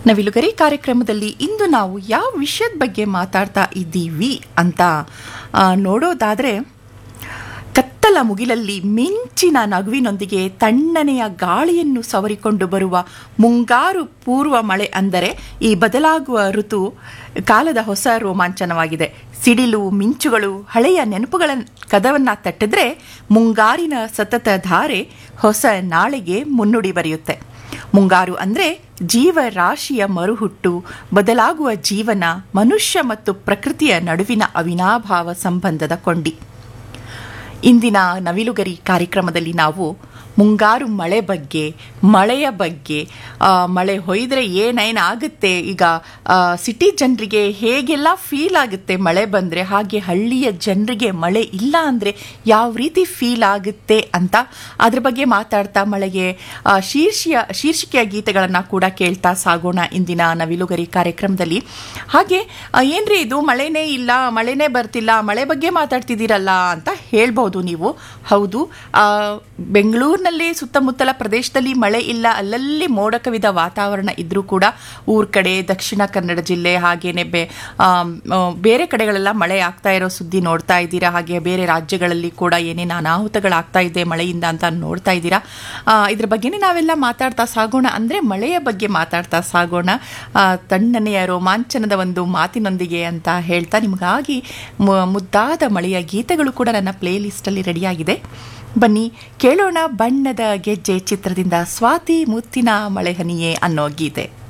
ನವಿಲುಗರಿ ಕಾರ್ಯಕ್ರಮದಲ್ಲಿ ಇಂದು ನಾವು ಯಾವ ವಿಷಯದ ಬಗ್ಗೆ ಮಾತಾಡ್ತಾ ಇದ್ದೀವಿ ಅಂತ ಆ, ನೋಡೋದಾದರೆ ಕತ್ತಲ ಮುಗಿಲಲ್ಲಿ ಮಿಂಚಿನ ನಗುವಿನೊಂದಿಗೆ ತಣ್ಣನೆಯ ಗಾಳಿಯನ್ನು ಸವರಿಕೊಂಡು ಬರುವ ಮುಂಗಾರು ಪೂರ್ವ ಮಳೆ ಅಂದರೆ ಈ ಬದಲಾಗುವ ಋತು ಕಾಲದ ಹೊಸ ರೋಮಾಂಚನವಾಗಿದೆ ಸಿಡಿಲು ಮಿಂಚುಗಳು ಹಳೆಯ ನೆನಪುಗಳ ಕದವನ್ನು ತಟ್ಟಿದ್ರೆ ಮುಂಗಾರಿನ ಸತತ ಧಾರೆ ಹೊಸ ನಾಳೆಗೆ ಮುನ್ನುಡಿ ಬರೆಯುತ್ತೆ ಮುಂಗಾರು ಅಂದರೆ ಜೀವರಾಶಿಯ ಮರುಹುಟ್ಟು ಬದಲಾಗುವ ಜೀವನ ಮನುಷ್ಯ ಮತ್ತು ಪ್ರಕೃತಿಯ ನಡುವಿನ ಅವಿನಾಭಾವ ಸಂಬಂಧದ ಕೊಂಡಿ ಇಂದಿನ ನವಿಲುಗರಿ ಕಾರ್ಯಕ್ರಮದಲ್ಲಿ ನಾವು ಮುಂಗಾರು ಮಳೆ ಬಗ್ಗೆ ಮಳೆಯ ಬಗ್ಗೆ ಆ, ಮಳೆ ಹೊಯ್ದರೆ ಏನೇನಾಗುತ್ತೆ ಈಗ ಸಿಟಿ ಜನರಿಗೆ ಹೇಗೆಲ್ಲ ಫೀಲ್ ಆಗುತ್ತೆ ಮಳೆ ಬಂದರೆ ಹಾಗೆ ಹಳ್ಳಿಯ ಜನರಿಗೆ ಮಳೆ ಇಲ್ಲ ಅಂದರೆ ಯಾವ ರೀತಿ ಫೀಲ್ ಆಗುತ್ತೆ ಅಂತ ಅದ್ರ ಬಗ್ಗೆ ಮಾತಾಡ್ತಾ ಮಳೆಗೆ ಆ, ಶೀರ್ಷಿಯ ಶೀರ್ಷಿಕೆಯ ಗೀತೆಗಳನ್ನು ಕೂಡ ಕೇಳ್ತಾ ಸಾಗೋಣ ಇಂದಿನ ನವಿಲುಗರಿ ಕಾರ್ಯಕ್ರಮದಲ್ಲಿ ಹಾಗೆ ಆ, ಏನ್ರಿ ಇದು ಮಳೆನೇ ಇಲ್ಲ ಮಳೆನೇ ಬರ್ತಿಲ್ಲ ಮಳೆ ಬಗ್ಗೆ ಮಾತಾಡ್ತಿದ್ದೀರಲ್ಲ ಅಂತ ಹೇಳ್ಬೋದು ನೀವು ಹೌದು ಆ, ಬೆಂಗಳೂರಿನಲ್ಲಿ ಸುತ್ತಮುತ್ತಲ ಪ್ರದೇಶದಲ್ಲಿ ಮಳೆ ಇಲ್ಲ ಅಲ್ಲಲ್ಲಿ ಮೋಡ ಕವಿದ ವಾತಾವರಣ ಇದ್ರೂ ಕೂಡ ಊರ್ ಕಡೆ ದಕ್ಷಿಣ ಕನ್ನಡ ಜಿಲ್ಲೆ ಹಾಗೇನೆ ಬೆ ಆಮ್, ಆ, ಬೇರೆ ಕಡೆಗಳೆಲ್ಲ ಮಳೆ ಆಗ್ತಾ ಇರೋ ಸುದ್ದಿ ನೋಡ್ತಾ ಇದ್ದೀರಾ ಹಾಗೆ ಬೇರೆ ರಾಜ್ಯಗಳಲ್ಲಿ ಕೂಡ ಏನೇನು ಅನಾಹುತಗಳಾಗ್ತಾ ಇದೆ ಮಳೆಯಿಂದ ಅಂತ ನೋಡ್ತಾ ಇದ್ದೀರಾ ಆ, ಇದ್ರ ಬಗ್ಗೆನೇ ನಾವೆಲ್ಲ ಮಾತಾಡ್ತಾ ಸಾಗೋಣ ಅಂದರೆ ಮಳೆಯ ಬಗ್ಗೆ ಮಾತಾಡ್ತಾ ಸಾಗೋಣ ಆ, ತಣ್ಣನೆಯ ರೋಮಾಂಚನದ ಒಂದು ಮಾತಿನೊಂದಿಗೆ ಅಂತ ಹೇಳ್ತಾ ನಿಮಗಾಗಿ ಮು- ಮುದ್ದಾದ ಮಳೆಯ ಗೀತೆಗಳು ಕೂಡ ನನ್ನ ಪ್ಲೇ ಲಿಸ್ಟಲ್ಲಿ ರೆಡಿಯಾಗಿದೆ ಬನ್ನಿ ಕೇಳೋಣ ಬಣ್ಣದ ಗೆಜ್ಜೆ ಚಿತ್ರದಿಂದ ಸ್ವಾತಿ ಮುತ್ತಿನ ಮಳೆಹನಿಯೇ ಅನ್ನೋ ಗೀತೆ